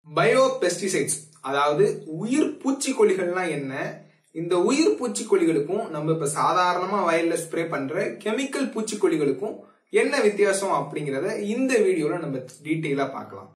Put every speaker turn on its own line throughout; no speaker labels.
bio pesticides அதாவது உயிர் பூச்சிக்கொல்லிகள்னா என்ன இந்த உயிர் பூச்சிக்கொல்லிகளுக்கும் நம்ம இப்ப சாதாரணமா வயல்ல ஸ்ப்ரே பண்ற கெமிக்கல் பூச்சிக்கொல்லிகளுக்கும் என்ன வித்தியாசம் அப்படிங்கறத இந்த வீடியோல நம்ம டீட்டெயிலா பார்க்கலாம்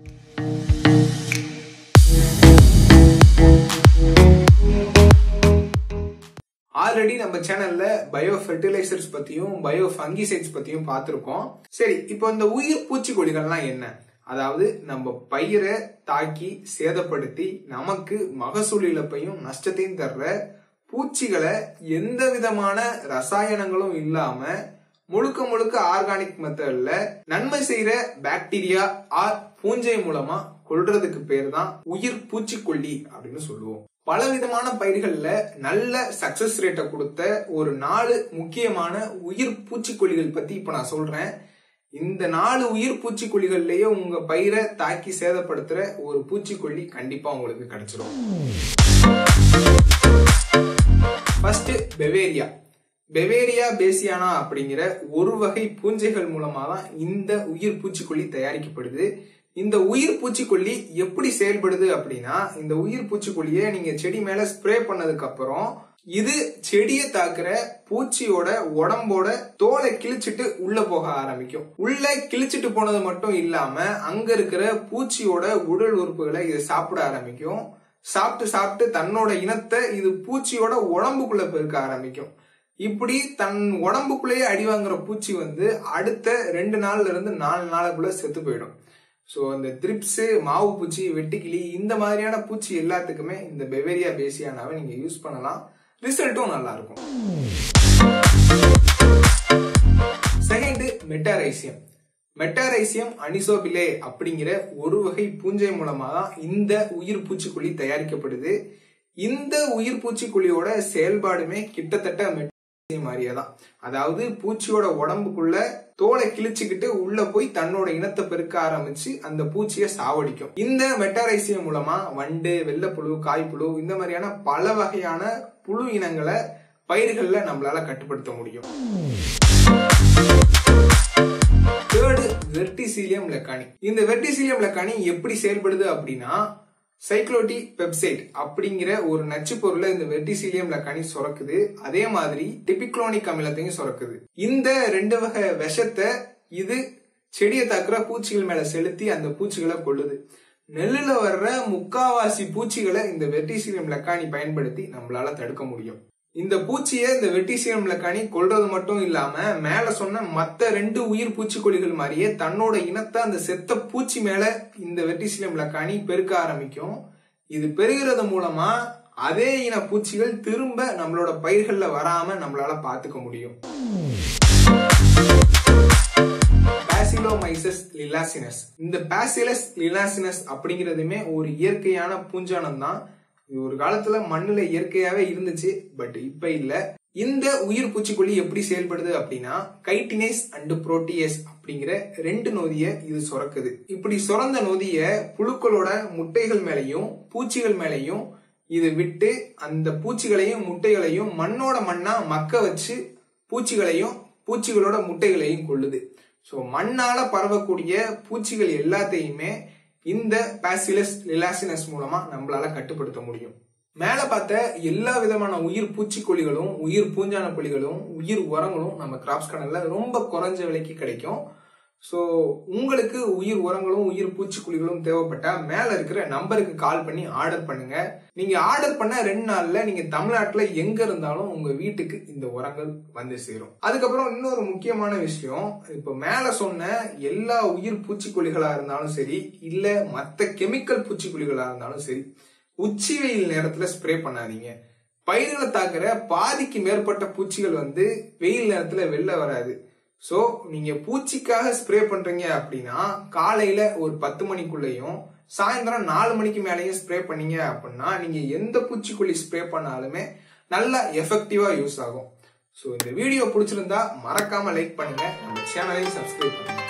ஆல்ரெடி நம்ம சேனல்ல பயோ ஃபெர்டிலைசர்ஸ் பத்தியும் பயோ ஃபங்கிசைட்ஸ் பத்தியும் பார்த்திருக்கோம் சரி இப்போ இந்த உயிர் பூச்சிக்கொல்லிகள்லாம் என்ன அதாவது நம்ம பயிரை தாக்கி சேதப்படுத்தி நமக்கு மகசூல் இழப்பையும் நஷ்டத்தையும் தர்ற பூச்சிகளை எந்த விதமான ரசாயனங்களும் இல்லாம முழுக்க முழுக்க ஆர்கானிக் மெத்தட்ல நன்மை செய்யற பாக்டீரியா ஆர் பூஞ்சை மூலமா கொள்றதுக்கு பேர் தான் உயிர் பூச்சிக்கொல்லி அப்படின்னு சொல்லுவோம் பல விதமான பயிர்கள்ல நல்ல சக்சஸ் ரேட்டை கொடுத்த ஒரு நாலு முக்கியமான உயிர் பூச்சிக்கொல்லிகள் பத்தி இப்ப நான் சொல்றேன் இந்த நாலு உயிர் பூச்சிக்கொல்லிகள்லயே உங்க பயிரை தாக்கி சேதப்படுத்துற ஒரு பூச்சிக்கொல்லி கண்டிப்பா உங்களுக்கு கிடைச்சிரும் ஃபர்ஸ்ட் பெவேரியா பெவேரியா பேசியானா அப்படிங்கிற ஒரு வகை பூஞ்சைகள் மூலமா தான் இந்த உயிர் பூச்சிக்கொல்லி தயாரிக்கப்படுது இந்த உயிர் பூச்சிக்கொல்லி எப்படி செயல்படுது அப்படின்னா இந்த உயிர் பூச்சிக்கொல்லியை நீங்க செடி மேல ஸ்ப்ரே பண்ணதுக்கு அப்புறம் இது செடியை தாக்குற பூச்சியோட உடம்போட தோலை கிழிச்சிட்டு உள்ள போக ஆரம்பிக்கும் உள்ள கிழிச்சிட்டு போனது மட்டும் இல்லாம அங்க இருக்கிற பூச்சியோட உடல் உறுப்புகளை இது சாப்பிட ஆரம்பிக்கும் சாப்பிட்டு சாப்பிட்டு தன்னோட இனத்தை இது பூச்சியோட உடம்புக்குள்ள பெருக்க ஆரம்பிக்கும் இப்படி தன் உடம்புக்குள்ளேயே அடி வாங்குற பூச்சி வந்து அடுத்த ரெண்டு நாள்ல இருந்து நாலு நாளுக்குள்ள செத்து போயிடும் ஸோ இந்த த்ரிப்ஸ் மாவு பூச்சி வெட்டுக்கிளி இந்த மாதிரியான பூச்சி எல்லாத்துக்குமே இந்த பெவேரியா பேசியானாவை நீங்க யூஸ் பண்ணலாம் ரிசல்ட்டும் நல்லா இருக்கும் செகண்ட் மெட்டாரைசியம் மெட்டாரைசியம் அனிசோபிலே அப்படிங்கிற ஒரு வகை பூஞ்சை மூலமா தான் இந்த உயிர் பூச்சிக்கொல்லி தயாரிக்கப்படுது இந்த உயிர் பூச்சிக்கொல்லியோட செயல்பாடுமே கிட்டத்தட்ட மெட்டாரைசியம் மாதிரியே தான் அதாவது பூச்சியோட உடம்புக்குள்ள தோலை கிழிச்சுக்கிட்டு உள்ள போய் தன்னோட இனத்தை பெருக்க ஆரம்பிச்சு அந்த பூச்சியை சாவடிக்கும் இந்த மெட்டாரைசியம் மூலமா வண்டு வெள்ளைப்புழு காய்ப்புழு இந்த மாதிரியான பல வகையான புழு இனங்களை பயிர்கள்ல நம்மளால கட்டுப்படுத்த முடியும் தேர்டு வெர்டிசீலியம் லெக்கானி இந்த வெர்டிசீலியம் லெக்கானி எப்படி செயல்படுது அப்படின்னா சைக்ளோட்டி பெப்சைட் அப்படிங்கிற ஒரு நச்சு பொருளை இந்த வெர்டிசீலியம் லக்கானி சுரக்குது அதே மாதிரி டிபிக்ளோனிக் அமிலத்தையும் சுரக்குது இந்த ரெண்டு வகை விஷத்தை இது செடியை தாக்குற பூச்சிகள் மேல செலுத்தி அந்த பூச்சிகளை கொள்ளுது நெல்லுல வர்ற முக்காவாசி பூச்சிகளை இந்த வெர்டிசீலியம் லக்கானி பயன்படுத்தி நம்மளால தடுக்க முடியும் இந்த பூச்சியை இந்த வெட்டிசியம் லக்கானி கொல்றது மட்டும் இல்லாம மேல சொன்ன மத்த ரெண்டு உயிர் பூச்சிக்கொல்லிகள் மாதிரியே தன்னோட இனத்தை அந்த செத்த பூச்சி மேல இந்த வெட்டிசிலியம் லக்கானி பெருக்க ஆரம்பிக்கும் இது பெருகிறது மூலமா அதே இன பூச்சிகள் திரும்ப நம்மளோட பயிர்கள்ல வராம நம்மளால பாத்துக்க முடியும் பாசிலோமைசஸ் லிலாசினஸ் இந்த பாசிலஸ் லிலாசினஸ் அப்படிங்கிறதுமே ஒரு இயற்கையான பூஞ்சானம் தான் இது ஒரு காலத்துல மண்ணுல இயற்கையாவே இருந்துச்சு பட் இப்ப இல்ல இந்த உயிர் பூச்சிக்கொல்லி எப்படி செயல்படுது அப்படின்னா கைட்டினேஸ் அண்ட் புரோட்டியஸ் அப்படிங்கிற ரெண்டு நொதிய இது சுரக்குது இப்படி சுரந்த நொதிய புழுக்களோட முட்டைகள் மேலையும் பூச்சிகள் மேலையும் இது விட்டு அந்த பூச்சிகளையும் முட்டைகளையும் மண்ணோட மண்ணா மக்க வச்சு பூச்சிகளையும் பூச்சிகளோட முட்டைகளையும் கொள்ளுது ஸோ மண்ணால பரவக்கூடிய பூச்சிகள் எல்லாத்தையுமே இந்த பாசிலஸ் லிலாசினஸ் மூலமா நம்மளால கட்டுப்படுத்த முடியும் மேல பார்த்த எல்லா விதமான உயிர் பூச்சிக்கொல்லிகளும் உயிர் பூஞ்சான கொல்லிகளும் உயிர் உரங்களும் நம்ம கிராப்ஸ் கடல்ல ரொம்ப குறைஞ்ச விலைக்கு கிடைக்கும் ஸோ உங்களுக்கு உயிர் உரங்களும் உயிர் பூச்சிக்கொல்லிகளும் தேவைப்பட்டா மேல இருக்கிற நம்பருக்கு கால் பண்ணி ஆர்டர் பண்ணுங்க நீங்க ஆர்டர் பண்ண ரெண்டு நாள்ல நீங்க தமிழ்நாட்டுல எங்க இருந்தாலும் உங்க வீட்டுக்கு இந்த உரங்கள் வந்து சேரும் அதுக்கப்புறம் இன்னொரு முக்கியமான விஷயம் இப்ப மேல சொன்ன எல்லா உயிர் பூச்சிக்கொல்லிகளா இருந்தாலும் சரி இல்ல மத்த கெமிக்கல் பூச்சிக்கொல்லிகளா இருந்தாலும் சரி உச்சி வெயில் நேரத்துல ஸ்ப்ரே பண்ணாதீங்க பயிர்களை தாக்குற பாதிக்கு மேற்பட்ட பூச்சிகள் வந்து வெயில் நேரத்துல வெளில வராது ஸோ நீங்க பூச்சிக்காக ஸ்ப்ரே பண்றீங்க அப்படின்னா காலையில ஒரு பத்து மணிக்குள்ளேயும் சாயந்தரம் நாலு மணிக்கு மேலேயும் ஸ்ப்ரே பண்ணீங்க அப்படின்னா நீங்க எந்த பூச்சிக்கொல்லி ஸ்ப்ரே பண்ணாலுமே நல்லா எஃபெக்டிவா யூஸ் ஆகும் ஸோ இந்த வீடியோ பிடிச்சிருந்தா மறக்காம லைக் பண்ணுங்க நம்ம சேனலையும் சப்ஸ்கிரைப் பண்ணுங்க